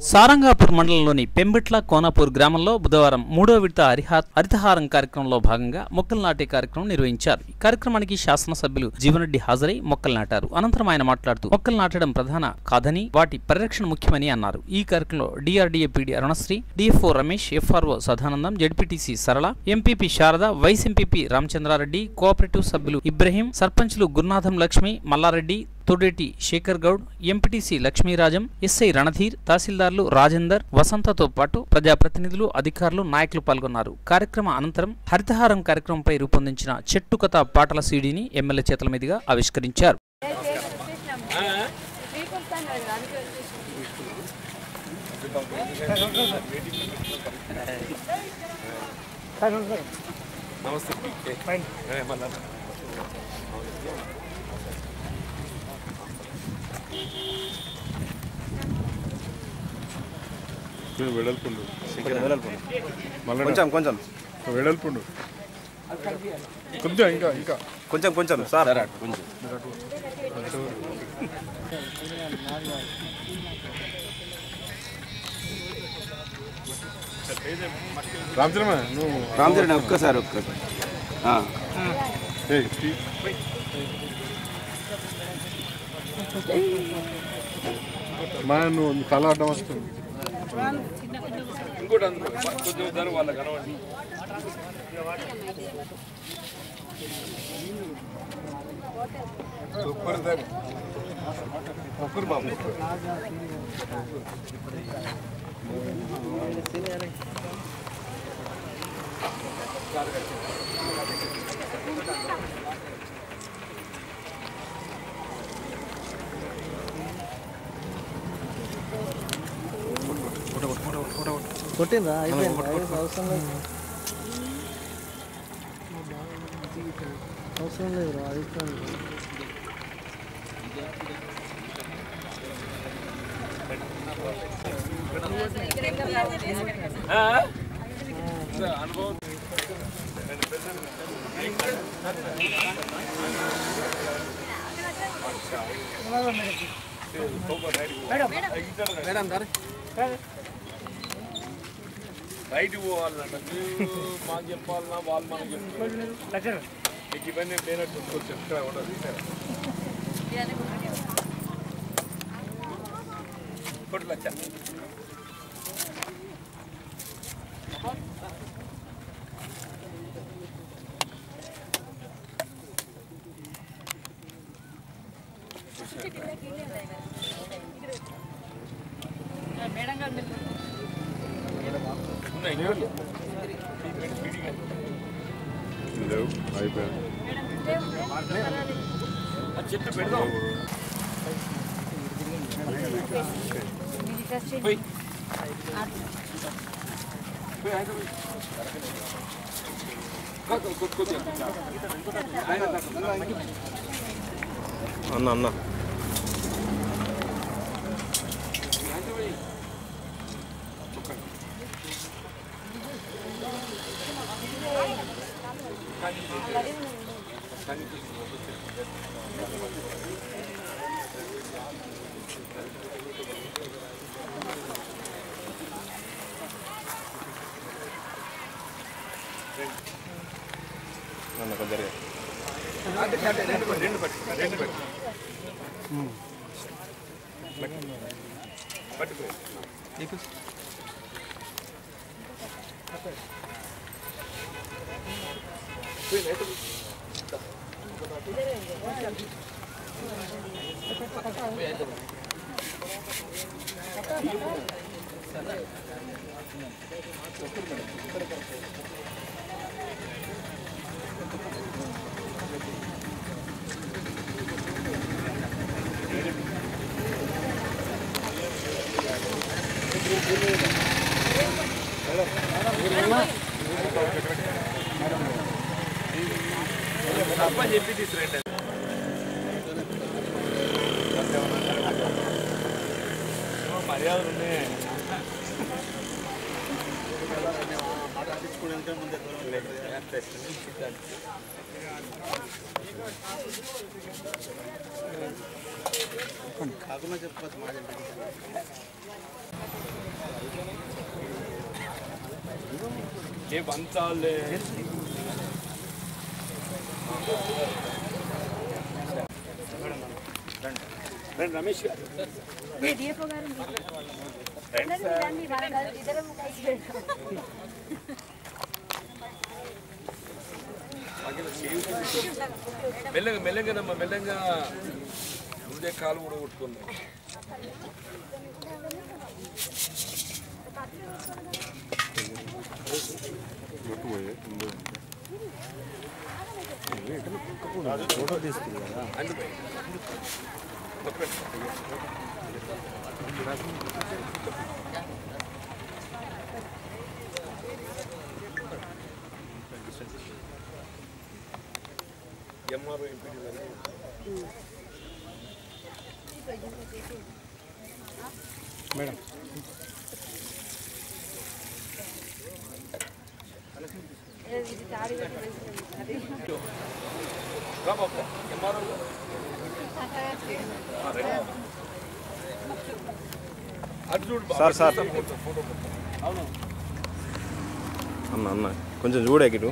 సారంగాపూర్ మండలంలోని పెంబిట్ల కోనాపూర్ గ్రామంలో బుధవారం మూడో విడత హరిహా హరితహారం కార్యక్రమంలో భాగంగా మొక్కలు నాటే కార్యక్రమం నిర్వహించారు ఈ కార్యక్రమానికి శాసనసభ్యులు జీవనరెడ్డి హాజరై మొక్కలు నాటారు అనంతరం ఆయన మాట్లాడుతూ మొక్కలు నాటడం ప్రధాన కాదని వాటి పరిరక్షణ ముఖ్యమని అన్నారు ఈ కార్యక్రమంలో DRDA PD Arunasri DFO Ramesh FRO Sadanandam ZPTC Sarala MPP Sharada vice MPP Ramachandra Reddy cooperative సభ్యులు ఇబ్రహీం సర్పంచ్లు గురునాథం లక్ష్మి మల్లారెడ్డి తొడేటి శేఖర్ గౌడ్ ఎంపీటీసీ లక్ష్మీరాజం ఎస్ఐ రణధీర్ తహసీల్దార్లు రాజేందర్ వసంతతో పాటు ప్రజాప్రతినిధులు అధికారులు నాయకులు పాల్గొన్నారు కార్యక్రమ అనంతరం హరితహారం కార్యక్రమంపై రూపొందించిన చెట్టు కథ పాటల సీడీని ఎమ్మెల్యే చేతుల మీదుగా ఆవిష్కరించారు వెడల్పుండు మళ్ళీ కొంచెం కొంచెం వెడల్పుండు కొంచెం ఇంకా ఇంకా కొంచెం కొంచెం సార్ కొంచెం రామచరణ నువ్వు రామచరణ్ ఒక్కసారి ఒక్కసారి ఆ. ఏయ్, తీ- మా నువ్వు తల అడ్డం వస్తుంది కొట్టిందా అయిపోయింది అవసరం లేదు అవసరం లేదు అయిపోయింది బయటికి పోవాలన్నట మీరు మాకు చెప్పాలన్నా వాళ్ళు మనకు చెప్తారు మీకు ఇవన్నీ లేనట్టు కొంచెం ఇక్కడ ఉండదు కొట్టు లచ్చ ఉన్నాయి లేవు అయిపోయింది ఆ చెట్టు పెడదాం పోయి పోయి ఆయన పోయి. కొద్ది- కొద్ది- కొద్దిగా. ఆయన దాకా. అన్న అన్న అన్న కొద్దిగా రెండు పట్టు రెండు పట్టు పట్టుకో తప్ప చెప్పి తీసుకురండి మర్యాదలు ఉన్నాయి కాకుండా చెప్పచ్చు మా ఏ బంచాలే రమేష్ గారు డిఎఫ్ఓ గారు అందరూ రండి మన ఇద్దరం కలిసి వెళ్దాం మెల్లగా మెల్లగానమ్మా మెల్లగా ముందే కాలు కూడా కొట్టుకుంది అందుకే ఎంఆర్ఓ ఎంపీ ఇది తాడి అది రా బాబు ఎంఆర్ఓ అటు చూడు బాబు. Sir, sir. Photo photo. అన్న అన్న కొంచెం చూడే ఇటు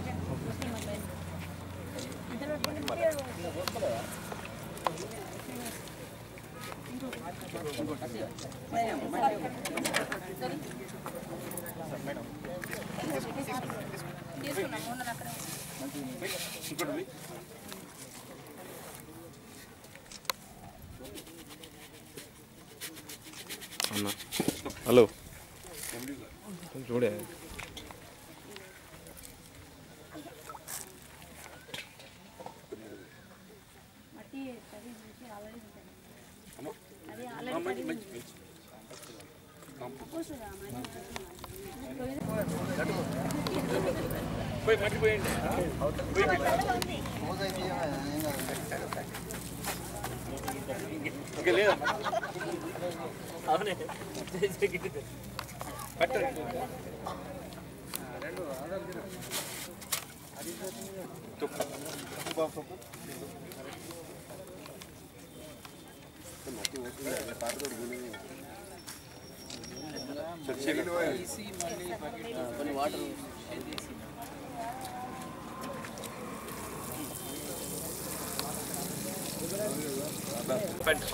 తీసుకున్నాం మొన్న అక్కడ ఇంకోటి ఉంది. అన్న హలో చూడే మట్టి తవ్వి చూసి ఆల్రెడీ ఉంటుంది అది ఆల్రెడీ తవ్వి కూర్చోదా పోయి మట్టి పోయండి ఇంకా లేదా పెట్టండి పెట్టు.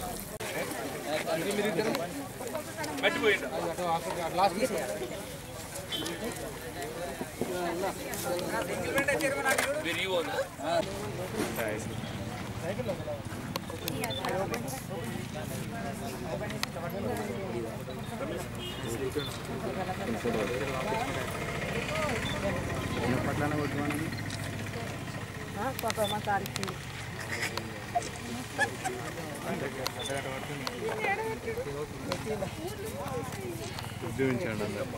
మట్టి పోయండి మీరు ఈ ఓనా? ఉద్యోగించండి అందరు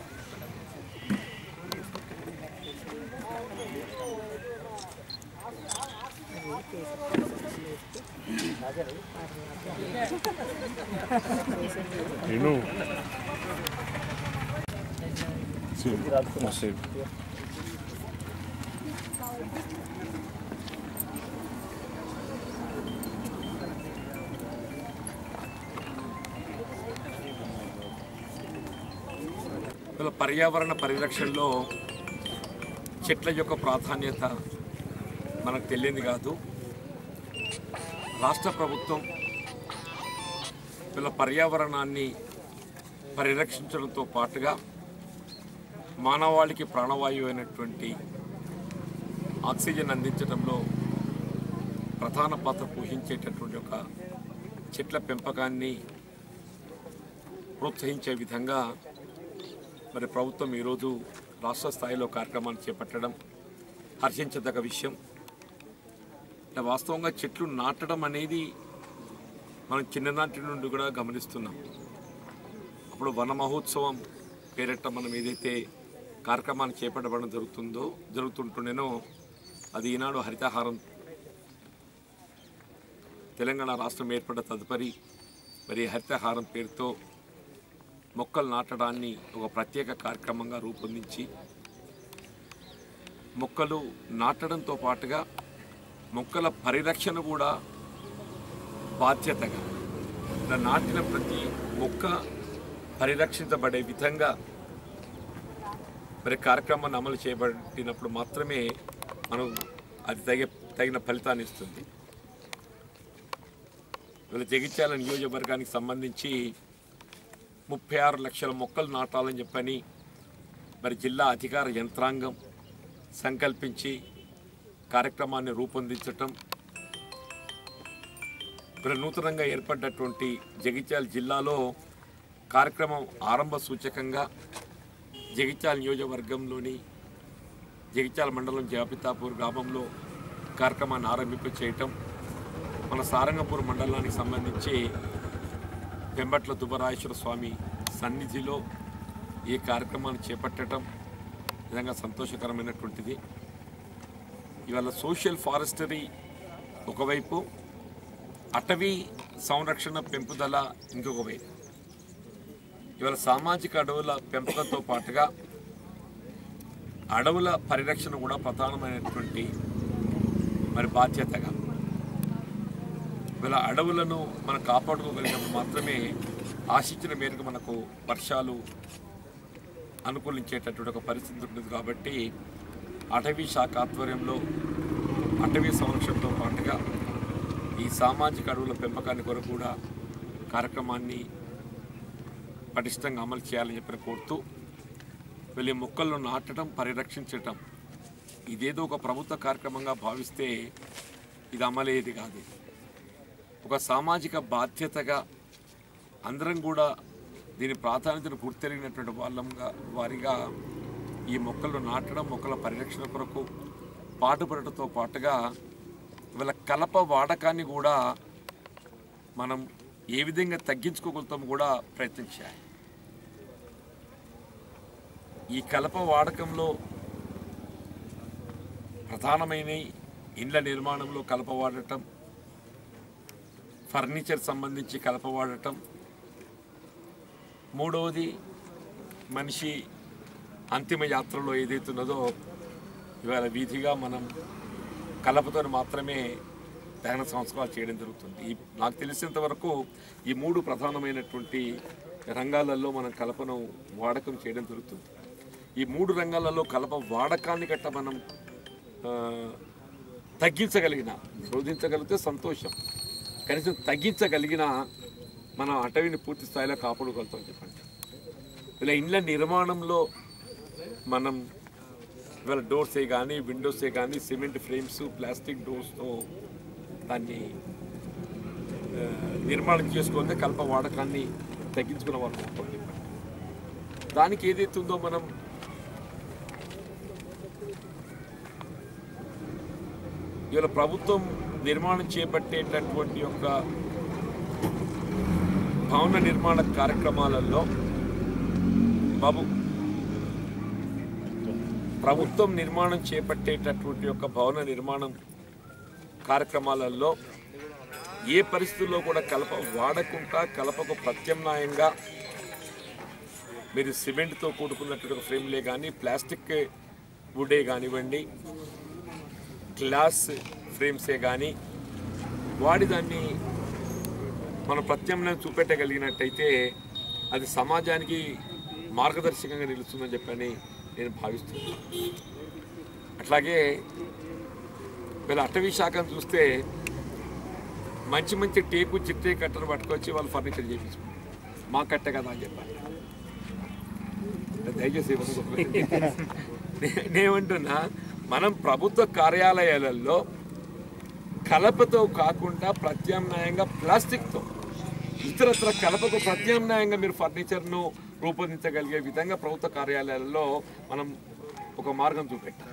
నేను మస్తు ఇలా పర్యావరణ పరిరక్షణలో చెట్ల యొక్క ప్రాధాన్యత మనకు తెలియంది కాదు రాష్ట్ర ప్రభుత్వం ఇలా పర్యావరణాన్ని పరిరక్షించడంతో పాటుగా మానవాళికి ప్రాణవాయువు అయినటువంటి ఆక్సిజన్ అందించడంలో ప్రధాన పాత్ర పోషించేటటువంటి ఒక చెట్ల పెంపకాన్ని ప్రోత్సహించే విధంగా మరి ప్రభుత్వం ఈరోజు రాష్ట్ర స్థాయిలో కార్యక్రమాన్ని చేపట్టడం హర్షించదగ్గ విషయం అంటే వాస్తవంగా చెట్లు నాటడం అనేది మనం చిన్ననాటి నుండి కూడా గమనిస్తున్నాం అప్పుడు వన మహోత్సవం పేరిట మనం ఏదైతే కార్యక్రమాన్ని చేపట్టబడడం జరుగుతుందో జరుగుతుంటుండేనో అది ఈనాడు హరితహారం తెలంగాణ రాష్ట్రం ఏర్పడ్డ తదుపరి మరి హరితహారం పేరుతో మొక్కలు నాటడాన్ని ఒక ప్రత్యేక కార్యక్రమంగా రూపొందించి మొక్కలు నాటడంతో పాటుగా మొక్కల పరిరక్షణ కూడా బాధ్యతగా ఇలా నాటిన ప్రతి మొక్క పరిరక్షించబడే విధంగా మరి కార్యక్రమాన్ని అమలు చేయబడినప్పుడు మాత్రమే మనం అది తగ తగిన ఫలితాన్ని ఇస్తుంది వీళ్ళ జగిత్యాల నియోజకవర్గానికి సంబంధించి ముప్పై ఆరు లక్షల మొక్కలు నాటాలని చెప్పని మరి జిల్లా అధికార యంత్రాంగం సంకల్పించి కార్యక్రమాన్ని రూపొందించటం మరి నూతనంగా ఏర్పడ్డటువంటి జగిత్యాల జిల్లాలో కార్యక్రమం ఆరంభ సూచకంగా జగిత్యాల నియోజకవర్గంలోని జగిత్యాల మండలం జాపితాపూర్ గ్రామంలో కార్యక్రమాన్ని ఆరంభింప చేయటం మన సారంగపూర్ మండలానికి సంబంధించి పెంబట్ల దుబ్బరాయేశ్వర స్వామి సన్నిధిలో ఈ కార్యక్రమాన్ని చేపట్టడం నిజంగా సంతోషకరమైనటువంటిది ఇవాళ సోషల్ ఫారెస్టరీ ఒకవైపు అటవీ సంరక్షణ పెంపుదల ఇంకొక వైపు ఇవాళ సామాజిక అడవుల పెంపకంతో పాటుగా అడవుల పరిరక్షణ కూడా ప్రధానమైనటువంటి మరి బాధ్యతగా ఇవాళ అడవులను మనం కాపాడుకోగలిగినప్పుడు మాత్రమే ఆశించిన మేరకు మనకు వర్షాలు అనుకూలించేటటువంటి ఒక పరిస్థితి ఉంటుంది కాబట్టి అటవీ శాఖ ఆధ్వర్యంలో అటవీ సంరక్షణతో పాటుగా ఈ సామాజిక అడవుల పెంపకాన్ని కొరకు కూడా కార్యక్రమాన్ని పటిష్టంగా అమలు చేయాలని చెప్పి కోరుతూ వెళ్ళి మొక్కలను నాటడం పరిరక్షించటం ఇదేదో ఒక ప్రభుత్వ కార్యక్రమంగా భావిస్తే ఇది అమలయ్యేది కాదు ఒక సామాజిక బాధ్యతగా అందరం కూడా దీని ప్రాధాన్యతను గుర్తెరిగినటువంటి వాళ్ళంగా వారిగా ఈ మొక్కలు నాటడం మొక్కల పరిరక్షణ కొరకు పాటుపడటంతో పాటుగా ఇవాళ కలప వాడకాన్ని కూడా మనం ఏ విధంగా తగ్గించుకోగలుగుతామో కూడా ప్రయత్నం చేయాలి ఈ కలప వాడకంలో ప్రధానమైన ఇండ్ల నిర్మాణంలో కలప వాడటం ఫర్నిచర్ సంబంధించి కలప వాడటం మూడవది మనిషి అంతిమ యాత్రలో ఏదైతున్నదో ఇవాళ వీధిగా మనం కలపతో మాత్రమే దహన సంస్కారాలు చేయడం జరుగుతుంది ఈ నాకు తెలిసినంత వరకు ఈ మూడు ప్రధానమైనటువంటి రంగాలలో మనం కలపను వాడకం చేయడం జరుగుతుంది ఈ మూడు రంగాలలో కలప వాడకాన్ని గట్ట మనం ఆ, తగ్గించగలిగిన శోధించగలిగితే సంతోషం కనీసం తగ్గించగలిగిన మనం అటవీని పూర్తి స్థాయిలో కాపాడుకోగలుగుతాం చెప్పండి ఇలా ఇండ్ల నిర్మాణంలో మనం ఇవాళ డోర్సే కానీ విండోసే కానీ సిమెంట్ ఫ్రేమ్స్ ప్లాస్టిక్ డోర్స్తో దాన్ని ఆ, నిర్మాణం చేసుకుంటే కలప వాడకాన్ని తగ్గించుకున్న వాళ్ళు ఉంటాం చెప్పండి దానికి ఏదైతే ఉందో మనం ఇవాళ ప్రభుత్వం నిర్మాణం చేపట్టేటటువంటి యొక్క భవన నిర్మాణ కార్యక్రమాలలో బాబు ప్రభుత్వం నిర్మాణం చేపట్టేటటువంటి యొక్క భవన నిర్మాణం కార్యక్రమాలలో ఏ పరిస్థితుల్లో కూడా కలప వాడకుండా కలపకు ప్రత్యామ్నాయంగా మీరు సిమెంట్తో కూడుకున్నటువంటి ఒక ఫ్రేమ్లే కానీ ప్లాస్టిక్ వుడే కానివ్వండి గ్లాస్ ఫ్రేమ్సే కానీ వాడి దాన్ని మనం ప్రత్యామ్నాయం చూపెట్టగలిగినట్టయితే అది సమాజానికి మార్గదర్శకంగా నిలుస్తుందని చెప్పని నేను భావిస్తున్నాను అట్లాగే వీళ్ళ అటవీ శాఖను చూస్తే మంచి మంచి టేకు చిట్టే కట్టలు పట్టుకొచ్చి వాళ్ళు ఫర్నిచర్ చేయించుకుంటారు మా కట్ట కదా అని చెప్పాలి దయచేసి ఇవ్వకపోతే. నే- నేనేమంటున్నా మనం ప్రభుత్వ కార్యాలయాలలో కలపతో కాకుండా ప్రత్యామ్నాయంగా ప్లాస్టిక్తో ఇతరత్ర కలపకు ప్రత్యామ్నాయంగా మీరు ఫర్నిచర్ను రూపొందించగలిగే విధంగా ప్రభుత్వ కార్యాలయాలలో మనం ఒక మార్గం చూపెట్టాలి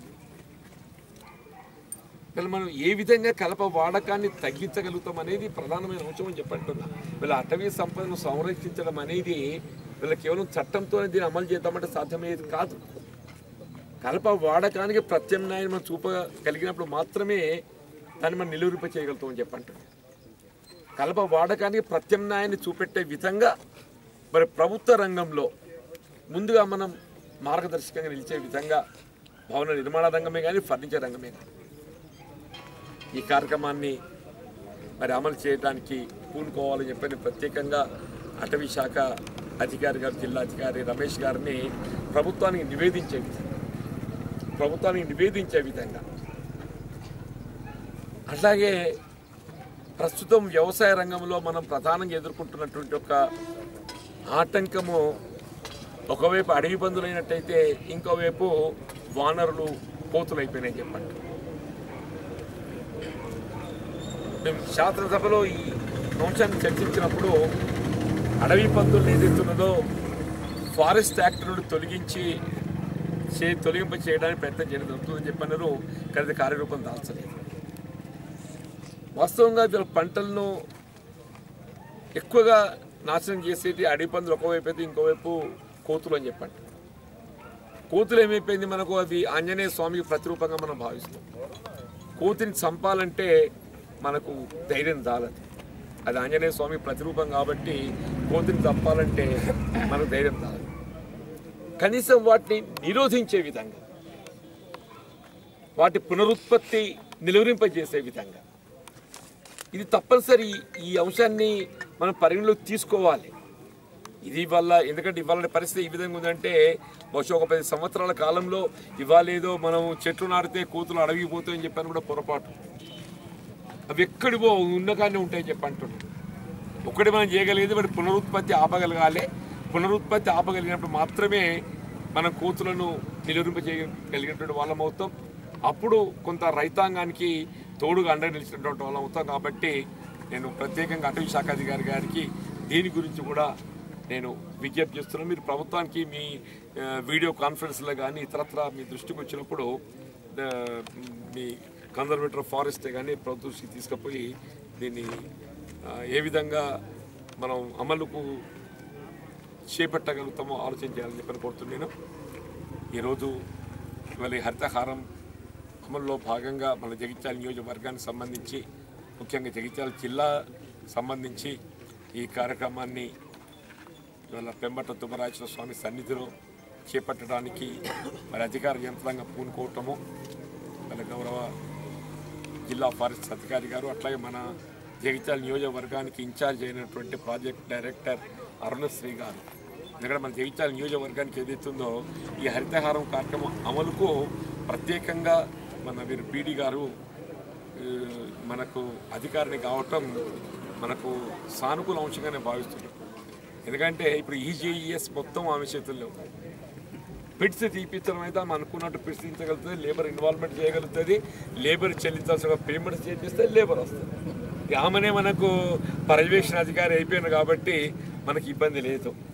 వీళ్ళు మనం ఏ విధంగా కలప వాడకాన్ని తగ్గించగలుగుతాం అనేది ప్రధానమైన అంశం అని చెప్పంటున్నా వీళ్ళ అటవీ సంపదను సంరక్షించడం అనేది వీళ్ళ కేవలం చట్టంతోనే దీన్ని అమలు చేద్దామంటే సాధ్యమయ్యేది కాదు కలప వాడకానికి ప్రత్యామ్నాయం మనం చూపగలిగినప్పుడు మాత్రమే దాన్ని మనం నిలువరింప చేయగలుగుతామని చెప్పంటున్నాం కలప వాడకానికి ప్రత్యామ్నాయాన్ని చూపెట్టే విధంగా మరి ప్రభుత్వ రంగంలో ముందుగా మనం మార్గదర్శకంగా నిలిచే విధంగా భవన నిర్మాణ రంగమే కానీ ఫర్నిచర్ రంగమే కానీ ఈ కార్యక్రమాన్ని మరి అమలు చేయడానికి పూనుకోవాలని చెప్పని ప్రత్యేకంగా అటవీ శాఖ అధికారి గారు జిల్లా అధికారి రమేష్ గారిని ప్రభుత్వానికి నివేదించే విధంగా ప్రభుత్వానికి నివేదించే విధంగా అట్లాగే ప్రస్తుతం వ్యవసాయ రంగంలో మనం ప్రధానంగా ఎదుర్కొంటున్నటువంటి ఒక ఆటంకము ఒకవైపు అడవి బంధులైనట్టయితే ఇంకోవైపు వానరులు కోతులు అయిపోయినాయి చెప్పండి మేము శాసనసభలో ఈ అంశాన్ని చర్చించినప్పుడు అడవి పందులు ఏదైతున్నదో ఫారెస్ట్ యాక్ట్ నుండి తొలగించి చే తొలగింప చేయడానికి ప్రయత్నం చేయడం జరుగుతుందని చెప్పన్నారు కానీ అది కార్యరూపం దాల్చలేదు వాస్తవంగా వీళ్ళ పంటలను ఎక్కువగా నాశనం చేసేటి అడవి పందులు ఒకవైపు అయితే ఇంకోవైపు కోతులు అని చెప్పండి కోతులు ఏమైపోయింది మనకు అది ఆంజనేయ స్వామికి ప్రతిరూపంగా మనం భావిస్తాం కోతిని చంపాలంటే మనకు ధైర్యం చాలదు అది ఆంజనేయ స్వామి ప్రతిరూపం కాబట్టి కోతిని చంపాలంటే మనకు ధైర్యం చాలదు కనీసం వాటిని నిరోధించే విధంగా వాటి పునరుత్పత్తి నిలువరింపజేసే విధంగా ఇది తప్పనిసరి ఈ అంశాన్ని మనం పరిగణలోకి తీసుకోవాలి ఇది వల్ల ఎందుకంటే ఇవాళ పరిస్థితి ఈ విధంగా ఉందంటే బహుశా ఒక పది సంవత్సరాల కాలంలో ఇవాళ ఏదో మనం చెట్లు నాటితే కూతులు అడవికి పోతాయని చెప్పాను కూడా పొరపాటు అవి ఎక్కడివో ఉన్నగానే ఉంటాయని చెప్పి అంటున్నాను ఒకటి మనం చేయగలిగేది వాటి పునరుత్పత్తి ఆపగలగాలి పునరుత్పత్తి ఆపగలిగినప్పుడు మాత్రమే మనం కోతులను నిలువరింప చేయగలిగినటువంటి వాళ్ళం అవుతాం అప్పుడు కొంత రైతాంగానికి తోడుగా అండ నిలిచినటువంటి వాళ్ళం అవుతాం కాబట్టి నేను ప్రత్యేకంగా అటవీ శాఖ అధికారి గారికి దీని గురించి కూడా నేను విజ్ఞప్తి చేస్తున్నాను మీరు ప్రభుత్వానికి మీ ఆ, వీడియో కాన్ఫరెన్స్లో కానీ ఇతరత్ర మీ దృష్టికి వచ్చినప్పుడు ఆ, మీ కన్జర్వేటర్ ఫారెస్ట్ కానీ ప్రభుత్వ దృష్టికి తీసుకుపోయి దీన్ని ఆ, ఏ విధంగా మనం అమలుకు చేపట్టగలుగుతామో ఆలోచన చేయాలని చెప్పని కోరుతున్నాను ఈరోజు ఇవాళ ఈ హరితహారం అమలులో భాగంగా మన జగిత్యాల నియోజకవర్గానికి సంబంధించి ముఖ్యంగా జగిత్యాల జిల్లా సంబంధించి ఈ కార్యక్రమాన్ని ఇవాళ పెంబట తుమ్మరాజుల స్వామి సన్నిధిలో చేపట్టడానికి మరి అధికార యంత్రాంగం పూనుకోవటము మన గౌరవ జిల్లా ఫారెస్ట్ అధికారి గారు అట్లాగే మన జగిత్యాల నియోజకవర్గానికి ఇన్ఛార్జ్ అయినటువంటి ప్రాజెక్ట్ డైరెక్టర్ అరుణశ్రీ గారు ఎందుకంటే మన జగిత్యాల నియోజకవర్గానికి ఏదైతుందో ఈ హరితహారం కార్యక్రమం అమలుకు ప్రత్యేకంగా మన వీరు పీడీ గారు ఆ, మనకు అధికారిని కావటం మనకు సానుకూల అంశంగానే భావిస్తున్నాం ఎందుకంటే ఇప్పుడు ఈజీఈఎస్ మొత్తం ఆమె చేతుల్లో ఉంది. పిట్స్ తీపించడం అయితే ఆమె అనుకున్నట్టు పిట్స్ తీయించగలుగుతుంది లేబర్ ఇన్వాల్వ్మెంట్ చేయగలుగుతుంది లేబర్ చెల్లించాల్సిన పేమెంట్స్ చేపిస్తే లేబర్ వస్తుంది ఆమెనే మనకు పర్యవేక్షణ అధికారి అయిపోయింది కాబట్టి మనకి ఇబ్బంది లేదు